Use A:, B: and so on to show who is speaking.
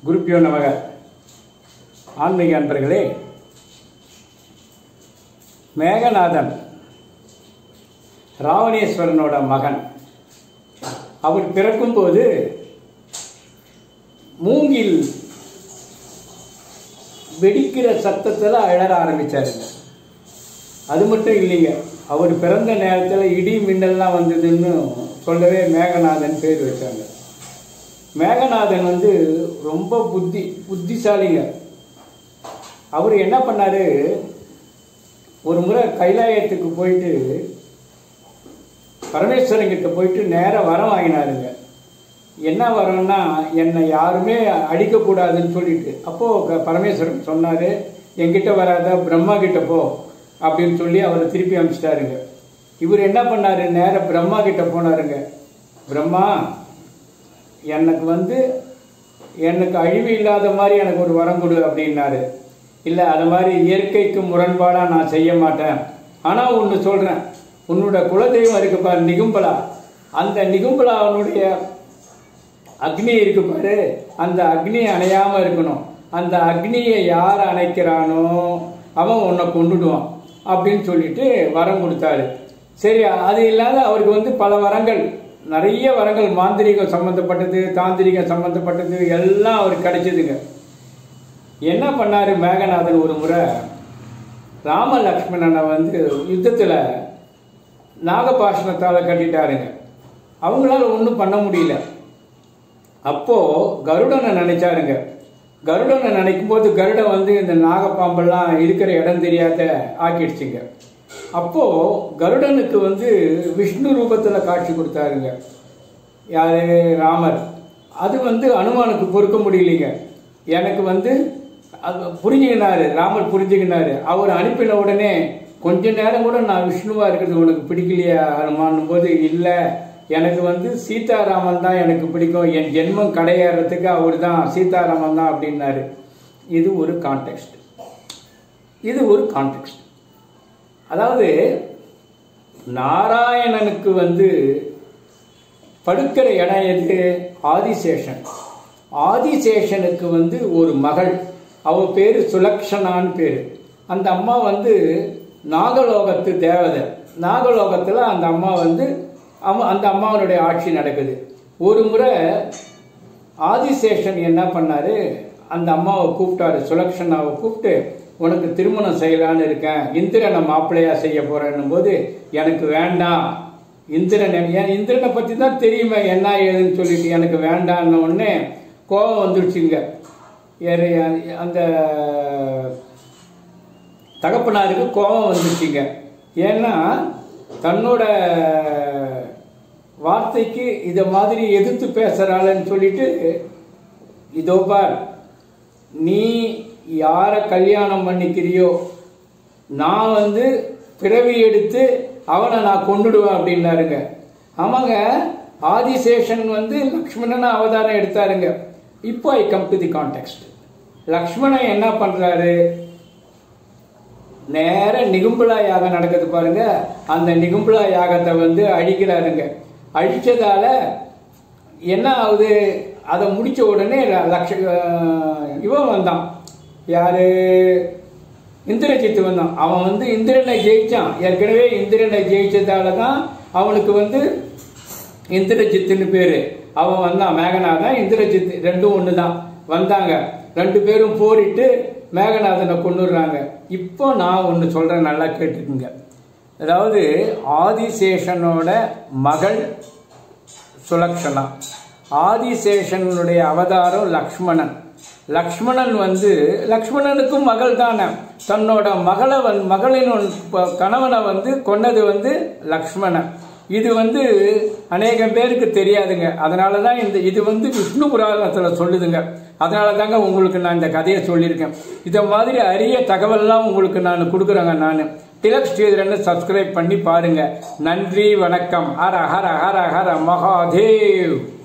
A: குருப்பியோ நமக ஆன்மீக அன்பர்களே மேகநாதன் ராவணேஸ்வரனோட மகன் அவர் பிறக்கும்போது மூங்கில் வெடிக்கிற சத்தத்தில் அழற ஆரம்பிச்சாருங்க அது மட்டும் இல்லைங்க அவர் பிறந்த நேரத்தில் இடி மின்னல்லாம் வந்ததுன்னு சொல்லவே மேகநாதன் பேர் வச்சாங்க மேகநாதன் வந்து ரொம்ப புத்தி புத்திசாலிங்க அவர் என்ன பண்ணாரு ஒரு முறை கைலாயத்துக்கு போயிட்டு பரமேஸ்வரன் கிட்ட போயிட்டு நேராக வரம் வாங்கினாருங்க என்ன வரம்னா என்னை யாருமே அடிக்கக்கூடாதுன்னு சொல்லிட்டு அப்போது பரமேஸ்வரன் சொன்னார் என்கிட்ட வராத பிரம்மா கிட்ட போ அப்படின்னு சொல்லி அவரை திருப்பி அனுப்பிச்சிட்டாருங்க இவர் என்ன பண்ணாரு நேராக பிரம்மா கிட்ட போனாருங்க பிரம்மா எனக்கு வந்து எனக்கு அழிவு இல்லாத மாதிரி எனக்கு ஒரு வரம் கொடு அப்படின்னாரு இல்லை அது மாதிரி இயற்கைக்கு முரண்பாடாக நான் செய்ய மாட்டேன் ஆனால் ஒன்று சொல்கிறேன் உன்னோட குலதெய்வம் இருக்கு பாரு நிகும்பலா அந்த நிகும்பலாவனுடைய அக்னி இருக்கு பாரு அந்த அக்னி அணையாமல் இருக்கணும் அந்த அக்னியை யார் அணைக்கிறானோ அவன் உன்னை கொண்டுடுவான் அப்படின்னு சொல்லிட்டு வரம் கொடுத்தாரு சரி அது இல்லாத அவருக்கு வந்து பல வரங்கள் நிறைய வரங்கள் மாந்திரிகம் சம்மந்தப்பட்டது தாந்திரிகம் சம்மந்தப்பட்டது எல்லாம் அவருக்கு கிடைச்சதுங்க என்ன பண்ணாரு மேகநாதன் ஒரு முறை ராம லக்ஷ்மணனை வந்து யுத்தத்தில் நாகபாஷணத்தால் கட்டிட்டாருங்க அவங்களால ஒன்றும் பண்ண முடியல அப்போ கருடனை நினைச்சாருங்க கருடனை நினைக்கும் போது கருடன் வந்து இந்த நாகப்பாம்பெல்லாம் இருக்கிற இடம் தெரியாத ஆக்கிடுச்சுங்க அப்போ கருடனுக்கு வந்து விஷ்ணு ரூபத்தில் காட்சி கொடுத்தாருங்க யாரு ராமர் அது வந்து அனுமானுக்கு பொறுக்க முடியலைங்க எனக்கு வந்து அது புரிஞ்சுக்கினாரு ராமர் புரிஞ்சுக்கினாரு அவர் அனுப்பின உடனே கொஞ்ச நேரம் கூட நான் விஷ்ணுவா இருக்கிறது உனக்கு பிடிக்கலையா அனுமானும் போது இல்லை எனக்கு வந்து சீதாராமன் தான் எனக்கு பிடிக்கும் என் ஜென்மம் கடையேறதுக்கு அவர் தான் சீதாராமன் தான் அப்படின்னாரு இது ஒரு கான்டெக்ட் இது ஒரு கான்டெக்ட் அதாவது நாராயணனுக்கு வந்து படுக்கிற இடம் எது ஆதிசேஷன் ஆதிசேஷனுக்கு வந்து ஒரு மகள் அவ பேர் சுலக்ஷனான்னு பேர் அந்த அம்மா வந்து நாகலோகத்து தேவதை நாகலோகத்தில் அந்த அம்மா வந்து அவ அந்த அம்மாவனுடைய ஆட்சி நடக்குது ஒரு முறை ஆதிசேஷன் என்ன பண்ணாரு அந்த அம்மாவை கூப்பிட்டாரு சுலக்ஷனாவை கூப்பிட்டு உனக்கு திருமணம் செய்யலான்னு இருக்கேன் இந்திரனை மாப்பிள்ளையா செய்ய போறேன்னும் போது எனக்கு வேண்டாம் இந்திரன் ஏன் இந்திரனை பற்றி தான் தெரியுமே என்ன ஏதுன்னு சொல்லிட்டு எனக்கு வேண்டான்னு உடனே கோபம் வந்துடுச்சுங்க அந்த தகப்பனாருக்கு கோபம் வந்துடுச்சுங்க ஏன்னா தன்னோட வார்த்தைக்கு இதை மாதிரி எதிர்த்து பேசுறாளன்னு சொல்லிட்டு இதோ பார் நீ யாரை கல்யாணம் பண்ணிக்கிறியோ நான் வந்து பிறவி எடுத்து அவனை நான் கொண்டுடுவேன் அப்படின்னாருங்க ஆமாங்க ஆதிசேஷன் வந்து லக்ஷ்மணன் அவதாரம் எடுத்தாருங்க இப்போ I come to the context Lakshmanan என்ன பண்றாரு நேர நிகும்பலா யாகம் நடக்குது பாருங்க அந்த நிகும்பலா யாகத்தை வந்து அழிக்கிறாருங்க அழிச்சதால என்ன ஆகுது அதை முடிச்ச உடனே லக்ஷ இவன் வந்தான் யாரு இந்திரஜித்து வந்தான் அவன் வந்து இந்திரனை ஜெயிச்சான் ஏற்கனவே இந்திரனை ஜெயிச்சதால தான் அவனுக்கு வந்து இந்திரஜித்துன்னு பேரு அவன் வந்தான் மேகநாதன் இந்திரஜித் ரெண்டும் ஒன்று தான் வந்தாங்க ரெண்டு பேரும் போரிட்டு மேகநாதனை கொண்டுடுறாங்க இப்போ நான் ஒன்று சொல்கிறேன் நல்லா கேட்டுக்குங்க அதாவது ஆதிசேஷனோட மகள் சுலக்ஷனா ஆதிசேஷனுடைய அவதாரம் லக்ஷ்மணன் லக்ஷ்மணன் வந்து லக்ஷ்மணனுக்கும் மகள் தானே தன்னோட மகளை வந் மகளின் கணவனை வந்து கொன்னது வந்து லக்ஷ்மணன் இது வந்து அநேகம் பேருக்கு தெரியாதுங்க அதனால தான் இந்த இது வந்து விஷ்ணு புராணத்தில் சொல்லுதுங்க அதனால தாங்க உங்களுக்கு நான் இந்த கதையை சொல்லியிருக்கேன் இதை மாதிரி அரிய தகவல்லாம் உங்களுக்கு நான் கொடுக்குறேங்க நான் திலக் ஸ்ரீதரன் சப்ஸ்கிரைப் பண்ணி பாருங்க நன்றி வணக்கம் ஹர ஹர ஹர ஹர மகாதேவ்